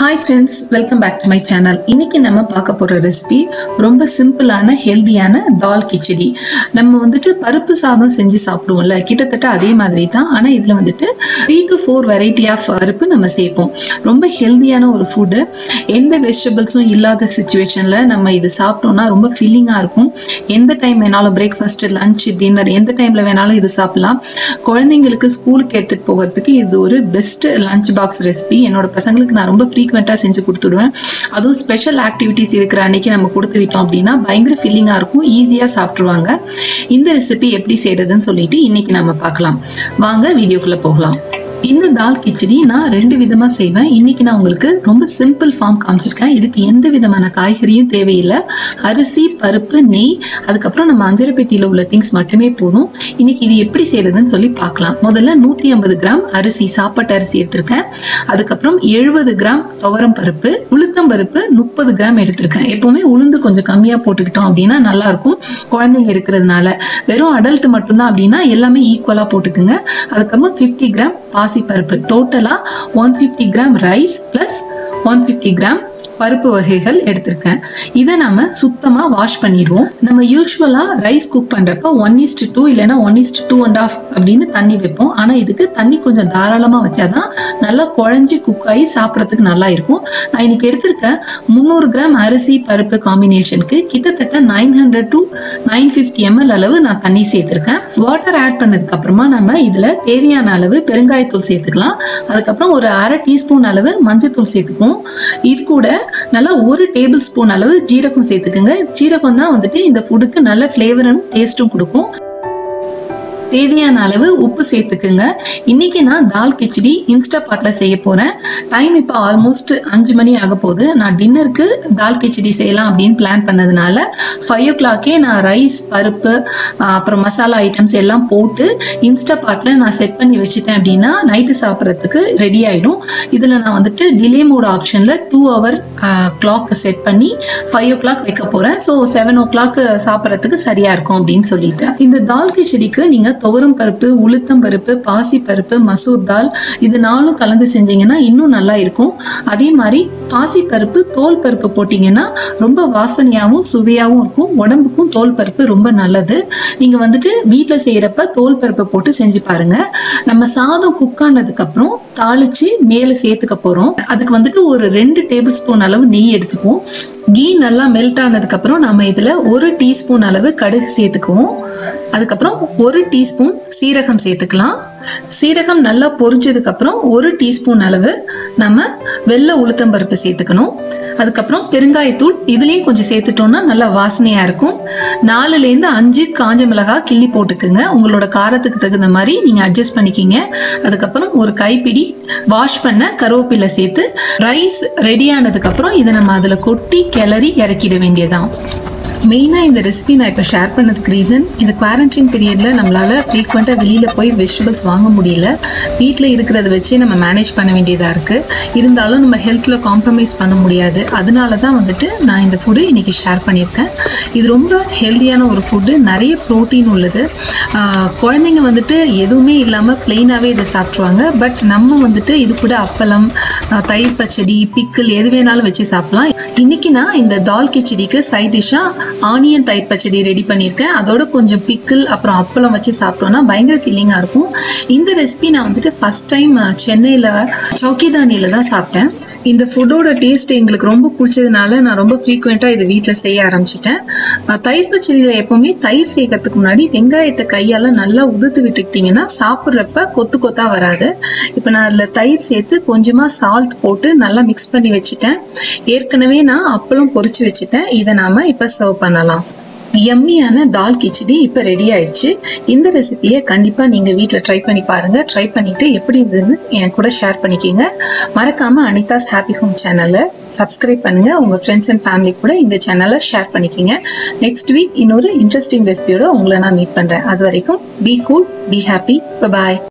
hi friends welcome back to my channel இன்னைக்கு நம்ம பார்க்க போற ரெசிபி ரொம்ப சிம்பிளான ஹெல்தியான தால் கிச்சடி நம்ம வந்துட்டு பருப்பு சாதம் செஞ்சு சாப்பிடுவோம்ல கிட்டத்தட்ட அதே மாதிரி தான் ஆனா இதுல வந்துட்டு three to four variety of பருப்பு நம்ம சேர்ப்போம் ரொம்ப ஹெல்தியான ஒரு ஃபுட்டு எந்த வெஜிடபிள்ஸும் இல்லாத சுச்சுவேஷன்ல நம்ம இது சாப்பிட்டோம்னா ரொம்ப ஃபில்லிங்கா இருக்கும் எந்த டைம் வேணாலும் பிரேக்ஃபாஸ்ட் லஞ்ச் டின்னர் எந்த டைம்ல வேணாலும் இது சாப்பிடலாம் குழந்தைங்களுக்கு ஸ்கூலுக்கு எடுத்துட்டு போகிறதுக்கு இது ஒரு பெஸ்ட் லஞ்ச் பாக்ஸ் ரெசிபி என்னோட பசங்களுக்கு நான் ரொம்ப ஃப்ரீக்வெண்ட்டாக செஞ்சு கொடுத்துடுவேன் அதுவும் ஸ்பெஷல் ஆக்டிவிட்டிஸ் இருக்கிற அன்னைக்கு நம்ம கொடுத்து விட்டோம் அப்படின்னா பயங்கர ஃபில்லிங்காக இருக்கும் ஈஸியாக சாப்பிட்ருவாங்க இந்த ரெசிபி எப்படி செய்யறதுன்னு சொல்லிட்டு இன்னைக்கு நம்ம பார்க்கலாம் வாங்க வீடியோக்குள்ள போகலாம் இந்த தால் கிச்சடி நான் ரெண்டு விதமா செய்வேன் இன்னைக்கு நான் உங்களுக்கு ரொம்ப சிம்பிள் ஃபார்ம் காமிச்சிருக்கேன் இதுக்கு எந்த விதமான காய்கறியும் தேவையில்லை அரிசி பருப்பு நெய் அதுக்கப்புறம் நம்ம அஞ்சரை பெட்டியில உள்ள திங்ஸ் மட்டுமே போதும் இன்னைக்கு இது எப்படி செய்யறதுன்னு சொல்லி பார்க்கலாம் முதல்ல நூத்தி ஐம்பது கிராம் அரிசி சாப்பாட்டு அரிசி எடுத்திருக்கேன் அதுக்கப்புறம் எழுபது கிராம் துவரம் பருப்பு உளுத்தம் பருப்பு முப்பது கிராம் எடுத்திருக்கேன் எப்பவுமே உளுந்து கொஞ்சம் கம்மியா போட்டுக்கிட்டோம் அப்படின்னா நல்லா இருக்கும் குழந்தைங்க இருக்கிறதுனால வெறும் அடல்ட் மட்டும்தான் அப்படின்னா எல்லாமே ஈக்குவலா போட்டுக்குங்க அதுக்கப்புறம் ஃபிஃப்டி கிராம் பாசி பருப்பு டோட்டலா one fifty gram rice plus one fifty gram பருப்பு வகைகள் எடுத்திருக்கேன் இதை நாம சுத்தமா வாஷ் பண்ணிடுவோம் நம்ம யூஸ்வலா ரைஸ் குக் பண்றப்ப ஒன் இஸ்ட் டூ இல்லைன்னா one is to two and half அப்படின்னு தண்ணி வைப்போம் ஆனா இதுக்கு தண்ணி கொஞ்சம் தாராளமா வச்சாதான் நல்லா குழஞ்சி குக் ஆகி சாப்பிட்றதுக்கு நல்லா இருக்கும் நான் இன்னைக்கு எடுத்திருக்க முந்நூறு கிராம் அரிசி பருப்பு காம்பினேஷனுக்கு கிட்டத்தட்ட nine hundred to nine fifty ML அளவு நான் தண்ணி சேர்த்திருக்கேன் வாட்டர் ஆட் பண்ணதுக்கு அப்புறமா நம்ம இதுல தேவையான அளவு பெருங்காயத்தூள் சேர்த்துக்கலாம் அதுக்கப்புறம் ஒரு அரை டீஸ்பூன் அளவு மஞ்சத்தூள் சேர்த்துக்குவோம் இது கூட நல்லா ஒரு டேபிள் ஸ்பூன் அளவு ஜீரகம் சேர்த்துக்குங்க ஜீரகம் தான் வந்துட்டு இந்த ஃபுட்டுக்கு நல்ல ஃப்ளேவரும் டேஸ்ட்டும் கொடுக்கும் தேவையான அளவு உப்பு சேர்த்துக்குங்க இன்னைக்கு நான் தால் கிச்சடி இன்ஸ்டா பாட்டில் செய்ய போறேன் டைம் இப்போ ஆல்மோஸ்ட் அஞ்சு மணி ஆக போகுது நான் டின்னருக்கு தால் கிச்சடி செய்யலாம் அப்படின்னு பிளான் பண்ணதுனால ஃபைவ் ஓ கிளாக்கே நான் ரைஸ் பருப்பு அப்புறம் மசாலா ஐட்டம்ஸ் எல்லாம் போட்டு இன்ஸ்டா பாட்டில் நான் செட் பண்ணி வச்சுட்டேன் அப்படின்னா நைட்டு சாப்பிட்றதுக்கு ரெடி ஆயிடும் இதில் நான் வந்துட்டு டிலே மோட் ஆப்ஷனில் டூ ஹவர் கிளாக் செட் பண்ணி ஃபைவ் ஓ கிளாக் வைக்க போறேன் ஸோ செவன் ஓ கிளாக் சாப்பிட்றதுக்கு சரியா இருக்கும் அப்படின்னு சொல்லிட்டு இந்த தால் கிச்சடிக்கு நீங்க துவரம் பருப்பு உளுத்தம் பருப்பு பாசி பருப்பு மசூர் தால் இது நாலும் கலந்து செஞ்சீங்கன்னா இன்னும் நல்லா இருக்கும் அதே மாதிரி பாசி பருப்பு தோல் பருப்பு போட்டீங்கன்னா ரொம்ப வாசனையாகவும் சுவையாகவும் இருக்கும் உடம்புக்கும் தோல் பருப்பு ரொம்ப நல்லது நீங்க வந்துட்டு வீட்டில் செய்யறப்ப தோல் பருப்பு போட்டு செஞ்சு பாருங்க நம்ம சாதம் குக் ஆனதுக்கு அப்புறம் தாளிச்சு மேலே சேர்த்துக்க போறோம் அதுக்கு வந்துட்டு ஒரு ரெண்டு டேபிள் ஸ்பூன் அளவு நெய் எடுத்துக்குவோம் கீ நல்லா மெல்ட் ஆனதுக்கு அப்புறம் நம்ம இதுல ஒரு டீஸ்பூன் அளவு கடுகு சேர்த்துக்குவோம் அதுக்கப்புறம் ஒரு டீஸ்பூன் சீரகம் சேர்த்துக்கலாம் சீரகம் நல்லா பொரிஞ்சதுக்கு அப்புறம் ஒரு டீஸ்பூன் அளவு நம்ம வெள்ளை உளுத்தம்பருப்பு சேர்த்துக்கணும் அதுக்கப்புறம் பெருங்காயத்தூள் இதுலயும் கொஞ்சம் சேர்த்துட்டோம்னா நல்லா வாசனையா இருக்கும் நாலுல இருந்து அஞ்சு காஞ்ச மிளகாய் கிள்ளி போட்டுக்குங்க உங்களோட காரத்துக்கு தகுந்த மாதிரி நீங்க அட்ஜஸ்ட் பண்ணிக்கிங்க அதுக்கப்புறம் ஒரு கைப்பிடி வாஷ் பண்ண கருவேப்பிலை சேர்த்து ரைஸ் ரெடி ஆனதுக்கு அப்புறம் இதை நம்ம அதுல கொட்டி கிளறி இறக்கிட வேண்டியதான் மெயினாக இந்த ரெசிபி நான் இப்போ ஷேர் பண்ணதுக்கு ரீசன் இந்த குவாரண்டைன் பீரியடில் நம்மளால் ஃப்ரீக்வெண்ட்டாக வெளியில் போய் வெஜிடபிள்ஸ் வாங்க முடியல வீட்டில் இருக்கிறத வச்சு நம்ம மேனேஜ் பண்ண வேண்டியதாக இருக்குது இருந்தாலும் நம்ம ஹெல்த்தில் காம்ப்ரமைஸ் பண்ண முடியாது அதனால தான் வந்துட்டு நான் இந்த ஃபுட்டு இன்றைக்கி ஷேர் பண்ணியிருக்கேன் இது ரொம்ப ஹெல்த்தியான ஒரு ஃபுட்டு நிறைய ப்ரோட்டீன் உள்ளது குழந்தைங்க வந்துட்டு எதுவுமே இல்லாமல் பிளெயினாகவே இதை சாப்பிட்ருவாங்க பட் நம்ம வந்துட்டு இது கூட அப்பளம் தயிர் பச்சடி பிக்கிள் எது வேணாலும் வச்சு சாப்பிடலாம் இன்னைக்கு நான் இந்த தால் கிச்சடிக்கு சைட் டிஷ்ஷாக ஆனியன் தயிர் பச்சடி ரெடி பண்ணியிருக்கேன் அதோட கொஞ்சம் பிக்கிள் அப்புறம் அப்பளம் வச்சு சாப்பிட்டோம்னா பயங்கர ஃபீலிங்காக இருக்கும் இந்த ரெசிபி நான் வந்துட்டு ஃபர்ஸ்ட் டைம் சென்னையில் சௌக்கிதானியில் தான் சாப்பிட்டேன் இந்த ஃபுட்டோட டேஸ்ட் எங்களுக்கு ரொம்ப பிடிச்சதுனால நான் ரொம்ப ஃப்ரீக்வெண்ட்டாக இதை வீட்டில் செய்ய ஆரம்பிச்சிட்டேன் தயிர் பச்சடியில் எப்போவுமே தயிர் சேர்க்கறதுக்கு முன்னாடி வெங்காயத்தை கையால் நல்லா உதுத்து விட்டுக்கிட்டிங்கன்னா சாப்பிட்றப்ப கொத்து கொத்தா வராது இப்போ நான் அதில் தயிர் சேர்த்து கொஞ்சமாக சால்ட் போட்டு நல்லா மிக்ஸ் பண்ணி வச்சுட்டேன் ஏற்கனவே நான் அப்பளம் பொரிச்சு வச்சுட்டேன் இதை நாம இப்போ சர்வ் பண்ணலாம் எம்மியான தால் கிச்சடி இப்போ ரெடி ஆயிடுச்சு இந்த ரெசிபியை கண்டிப்பாக நீங்கள் வீட்டில் ட்ரை பண்ணி பாருங்கள் ட்ரை பண்ணிவிட்டு எப்படி இருந்ததுன்னு என் கூட ஷேர் பண்ணிக்கிங்க மறக்காமல் அனிதாஸ் ஹாப்பி ஹோம் சேனலை சப்ஸ்கிரைப் பண்ணுங்கள் உங்கள் ஃப்ரெண்ட்ஸ் அண்ட் ஃபேமிலி கூட இந்த சேனலை ஷேர் பண்ணிக்கிங்க நெக்ஸ்ட் வீக் இன்னொரு இன்ட்ரெஸ்டிங் ரெசிபியோட உங்களை நான் மீட் பண்ணுறேன் அது வரைக்கும் be cool be happy bye